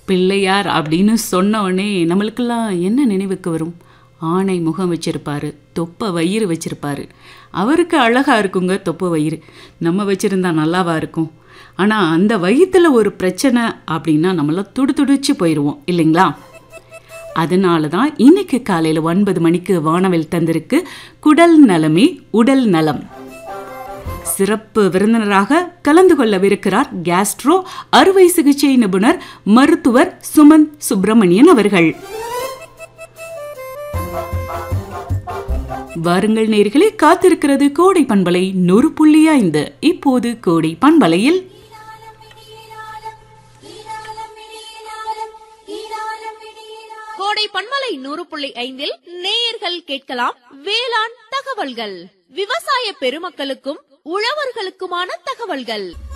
பிள்ளையார் அப்படின்னு சொன்ன உடனே நம்மளுக்கெல்லாம் என்ன நினைவுக்கு வரும் ஆணை முகம் வச்சிருப்பாரு தொப்பை வயிறு வச்சிருப்பாரு அவருக்கு அழகா இருக்குங்க தொப்பை வயிறு நம்ம வச்சிருந்தா நல்லாவா இருக்கும் ஆனால் அந்த வயிற்றுல ஒரு பிரச்சனை அப்படின்னா நம்மளாம் துடு துடிச்சு போயிடுவோம் இல்லைங்களா அதனால தான் இன்னைக்கு காலையில் ஒன்பது மணிக்கு வானவில் தந்திருக்கு குடல் நலமே உடல் நலம் சிறப்பு விருந்தினராக கலந்து கொள்ளவிருக்கிறார் கேஸ்ட்ரோ அறுவை சிகிச்சை நிபுணர் மருத்துவர் சுமந்த் சுப்பிரமணியன் அவர்கள் வாருங்கள் நேர்களே காத்திருக்கிறது கோடை பண்பலை நூறு புள்ளி ஐந்து இப்போது கோடை பண்பலையில் கோடை பண்பலை நூறு புள்ளி ஐந்தில் நேயர்கள் கேட்கலாம் வேளாண் தகவல்கள் விவசாய பெருமக்களுக்கும் உழவர்களுக்குமான தகவல்கள்